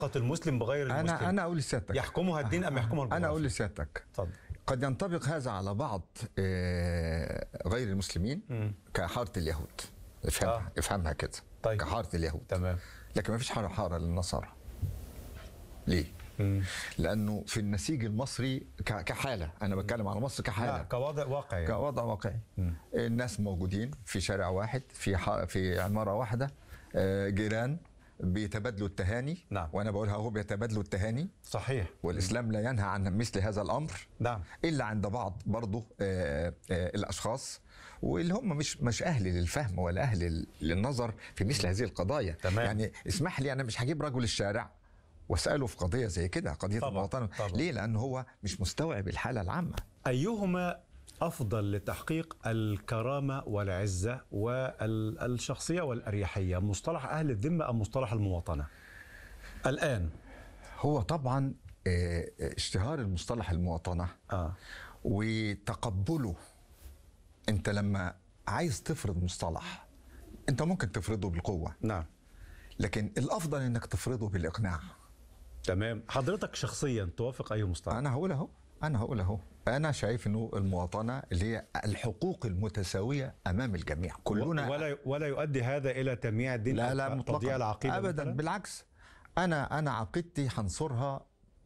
علاقة المسلم بغير المسلم انا انا اقول لسيادتك يحكمها الدين ام يحكمها الجغرافيا؟ انا اقول لسيادتك اتفضل قد ينطبق هذا على بعض آه، غير المسلمين مم. كحاره اليهود افهمها آه. افهمها كده طيب. كحاره اليهود تمام لكن ما فيش حاره حاره للنصارى ليه؟ مم. لانه في النسيج المصري ك- كحاله انا بتكلم على مصر لا كحاله كوضع واقعي يعني. كوضع واقعي مم. الناس موجودين في شارع واحد في ح- في عماره واحده آه، جيران بيتبادلوا التهاني نعم. وانا بقولها اهو بيتبادلوا التهاني صحيح والاسلام لا ينهى عن مثل هذا الامر نعم الا عند بعض برضه آه، آه، الاشخاص واللي هم مش مش اهل للفهم ولا اهل للنظر في مثل هذه القضايا تمام. يعني اسمح لي انا مش هجيب رجل الشارع واساله في قضيه زي كده قضيه طبعاً، المواطنه طبعاً. ليه لان هو مش مستوعب الحاله العامه أيهما أفضل لتحقيق الكرامة والعزة والشخصية والأريحية مصطلح أهل الذمة أم مصطلح المواطنة الآن هو طبعا آه، آه، اشتهار المصطلح المواطنه آه. وتقبله انت لما عايز تفرض مصطلح انت ممكن تفرضه بالقوه نعم لكن الافضل انك تفرضه بالاقناع تمام حضرتك شخصيا توافق أي مصطلح انا هقول اهو انا هقول اهو انا شايف انه المواطنه اللي هي الحقوق المتساويه امام الجميع كلنا ولا ولا يؤدي هذا إلى تمييع الدين لا أو لا تضييع مطلقا العقيدة ابدا مثلاً؟ بالعكس انا انا عقيدتي هنصرها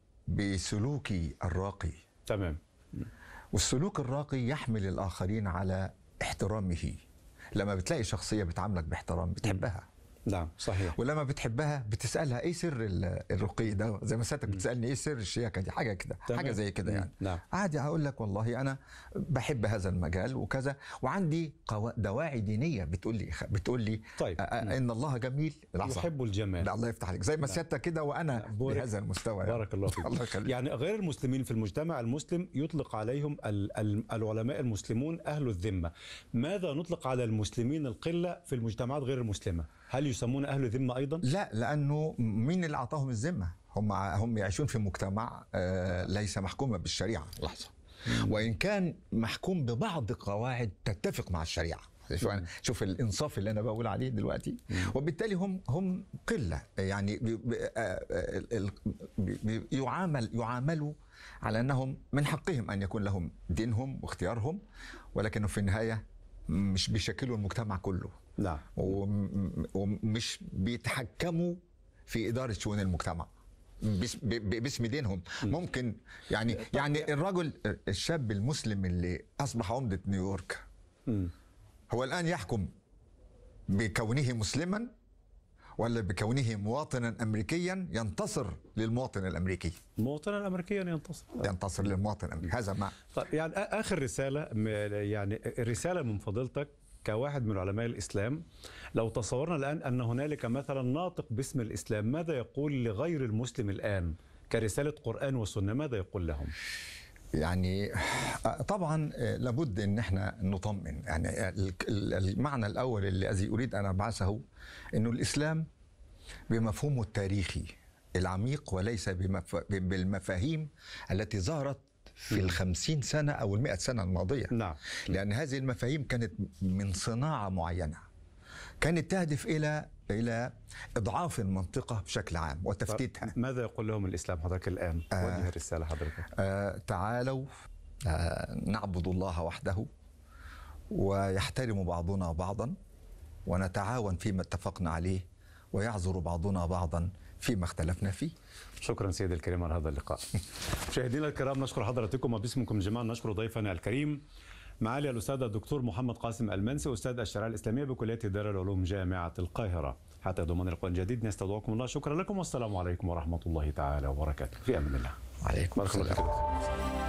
بسلوكي الراقي تمام والسلوك الراقي يحمل الاخرين على احترامه لما بتلاقي شخصيه بتعاملك باحترام بتحبها نعم صحيح ولما بتحبها بتسالها ايه سر ال- الرقي ده زي ما سيادتك بتسالني ايه سر الشياكه دي حاجه كده تمام. حاجه زي كده مم. يعني نعم. عادي اقول لك والله انا بحب هذا المجال وكذا وعندي قوا... دواعي دينيه بتقول لي بتقول لي طيب. آه، آه، ان الله جميل لحظة. يحب الجمال لا الله يفتح عليك زي ما سيادتك كده وانا بورك- بهذا المستوى يعني. بارك الله فيك الله يخليك يعني غير المسلمين في المجتمع المسلم يطلق عليهم ال- ال- العلماء المسلمون أهل الذمة ماذا نطلق على المسلمين القلة في المجتمعات غير المسلمة هل يسمون أهل الذمة أيضا لا لانه مين اللي اعطاهم الذمه هم هم يعيشون في مجتمع آه، ليس محكوما بالشريعه لحظه وان كان محكوم ببعض قواعد تتفق مع الشريعه شوف أنا شوف الانصاف اللي انا بقول عليه دلوقتي وبالتالي هم هم قله يعني بي- بي- آه، آه، ال- ال- بي- بي- يعامل يعاملوا على انهم من حقهم ان يكون لهم دينهم واختيارهم ولكنه في النهايه مش بيشكلوا المجتمع كله نعم وم- ومش بيتحكموا في اداره شؤون المجتمع بس- ب- ب- باسم دينهم ممكن يعني يعني الرجل الشاب المسلم اللي اصبح عمده نيويورك مم. هو الان يحكم بكونه مسلما ولا بكونه مواطنا امريكيا ينتصر للمواطن الامريكي مواطنا أمريكيا ينتصر ينتصر للمواطن الامريكي هذا ما طيب يعني آ- آخر رسالة م- يعني رسالة من فضيلتك كواحد من علماء الإسلام لو تصورنا الآن أن هنالك مثلا ناطق باسم الإسلام ماذا يقول لغير المسلم الآن كرسالة قرآن وسنة ماذا يقول لهم يعني آه، طبعا آه، لابد ان احنا نطمن يعني ال- ال- المعنى الاول الذي اريد ان ابعثه انه الاسلام بمفهومه التاريخي العميق وليس بمف... بالمفاهيم التي ظهرت في الخمسين سنة أو المئة سنة الماضية نعم. لأن هذه المفاهيم كانت من صناعة معينة كانت تهدف إلى إلى إضعاف المنطقة بشكل عام وتفتيتها ماذا يقول لهم الإسلام حضرتك الآن وجه الرسالة حضرتك آه، تعالوا آه، نعبد الله وحده ويحترم بعضنا بعضا ونتعاون فيما اتفقنا عليه ويعذر بعضنا بعضا فيما اختلفنا فيه شكرا سيدي الكريم على هذا اللقاء مشاهدينا الكرام نشكر حضراتكم وباسمكم جميعا نشكر ضيفنا الكريم معالي الأستاذ الدكتور محمد قاسم المنسي أستاذ الشريعة الإسلامية بكلية دار العلوم جامعة القاهرة حتى ضمان لقاء جديد نستودعكم الله شكرا لكم والسلام عليكم ورحمة الله تعالى وبركاته في أمان الله وعليكم بارك الله السلام فيكم